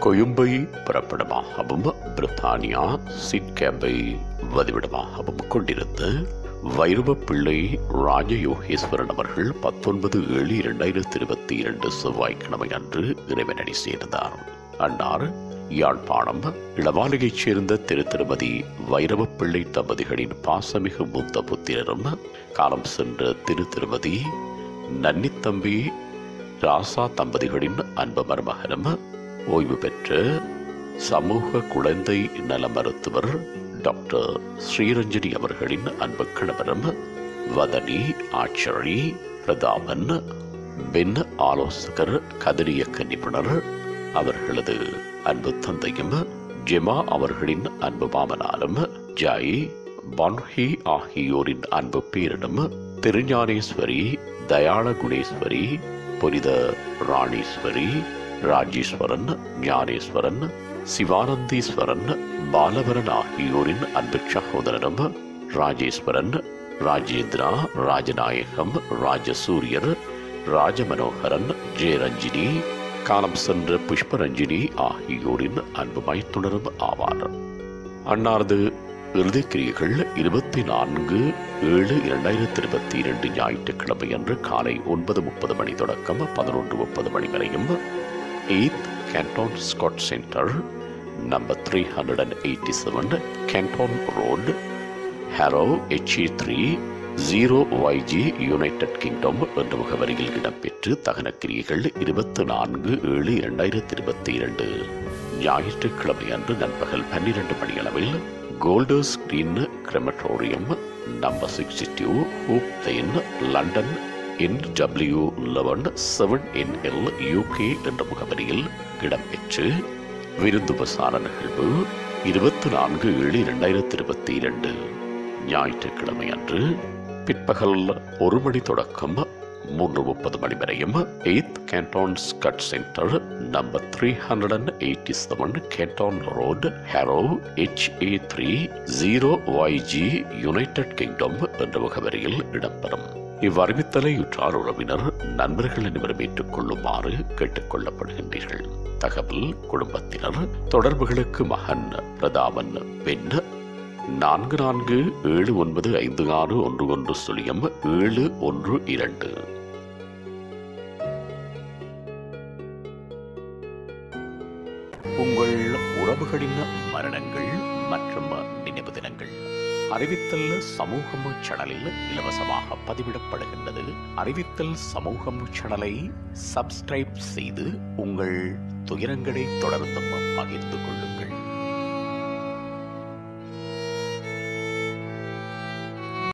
கொழும்பை பிறப்பிடமாகவும் பிரித்தானியா சிட்கேம்பை வதிவிடமாகவும் கொண்டிருந்த வைரவ பிள்ளை ராஜயோகேஸ்வரன் அவர்கள் பத்தொன்பது ஏழு இரண்டாயிரத்தி இருபத்தி இரண்டு செவ்வாய்க்கிழமை அன்று இறைவனடி சேர்ந்தார் அன்னார் யாழ்ப்பாணம் இளவாலையைச் சேர்ந்த திரு திருமதி வைரவ பிள்ளை தம்பதிகளின் பாசமிகு மூத்த புத்திரரும் காலம் சென்ற திரு திருமதி நன்னித்தம்பி ராசா தம்பதிகளின் அன்பு மருமகனும் ஓய்வு பெற்ற சமூக குழந்தை நல மருத்துவர் டாக்டர் ஸ்ரீரஞ்சனி அவர்களின் அன்பு கணவரும் வதனி ஆச்சரி பிரதாபன் பெண் ஆலோசகர் கதிரியக்க நிபுணர் அவர்களது அன்பு தந்தையும் ஜெமா அவர்களின் அன்பு மாமனாரும் ஜாய் பான்ஹி ஆகியோரின் அன்பு பேரனும் திருஞானேஸ்வரி தயாள குணேஸ்வரி புனித ராணீஸ்வரி ராஜேஸ்வரன் ஞானேஸ்வரன் சிவானந்தீஸ்வரன் பாலவரன் ஆகியோரின் அன்பு சகோதரனும் ராஜேஸ்வரன் ராஜேந்திரா ராஜநாயகம் ராஜசூரியர் ராஜமனோகரன் ஜெயரஞ்சினி காலம் சென்ற புஷ்பரஞ்சினி ஆகியோரின் அன்பு மைத்துணரும் ஆவார் அன்னாரது இறுதிக்கிரியைகள் இருபத்தி நான்கு ஏழு இரண்டாயிரத்தி இருபத்தி இரண்டு ஞாயிற்றுக்கிழமை அன்று காலை ஒன்பது முப்பது மணி தொடக்கம் பதினொன்று முப்பது மணி வரையும் eighth Kenton Scout Centre number three hundred and eighty seven Kenton Road Harrow H E three zero Y G United Kingdom என்ற முகவரியில் இடம்பெற்று தகனக்கிரியைகள் இருபத்தி நான்கு ஏழு இரண்டாயிரத்தி இருபத்தி இரண்டு ஞாயிற்றுக்கிழமை அன்று நண்பகல் பன்னிரண்டு மணியளவில் Golders Green Crematorium number sixty two Hoop Lane London N W eleven seven N L UK என்ற முகவரியில் இடம்பெற்று விருந்துபசார நிகழ்வு இருபத்தி நான்கு ஏழு இரண்டாயிரத்தி இருபத்தி இரண்டு ஞாயிற்றுக்கிழமை அன்று பிற்பகல் ஒரு மணி தொடக்கம் மூன்று முப்பது மணி வரையும் eighth Kenton Scout Centre number three hundred and eighty seven Kenton Road Harrow H A three zero Y G United Kingdom என்ற முகவரியில் இடம்பெறும் இவ்வறிவித்தலை உற்றார் உறவினர் நண்பர்கள் அனைவரும் ஏற்றுக்கொள்ளுமாறு கேட்டுக்கொள்ளப்படுகின்றீர்கள் தகவல் குடும்பத்தினர் தொடர்புகளுக்கு மகன் பிரதாபன் பெண் நான்கு நான்கு ஏழு ஒன்பது ஐந்து ஆறு ஒன்று ஒன்று சுழியம் ஏழு ஒன்று இரண்டு உங்கள் உறவுகளின் மரணங்கள் மற்றும் நினைவு தினங்கள் அறிவித்தல் சமூகம் சேனலில் இலவசமாக பதிவிடப்படுகின்றது அறிவித்தல் சமூகம் சேனலை சப்ஸ்கிரைப் செய்து உங்கள் துயரங்களை தொடர்ந்தும் பகிர்ந்து கொள்ளுங்கள்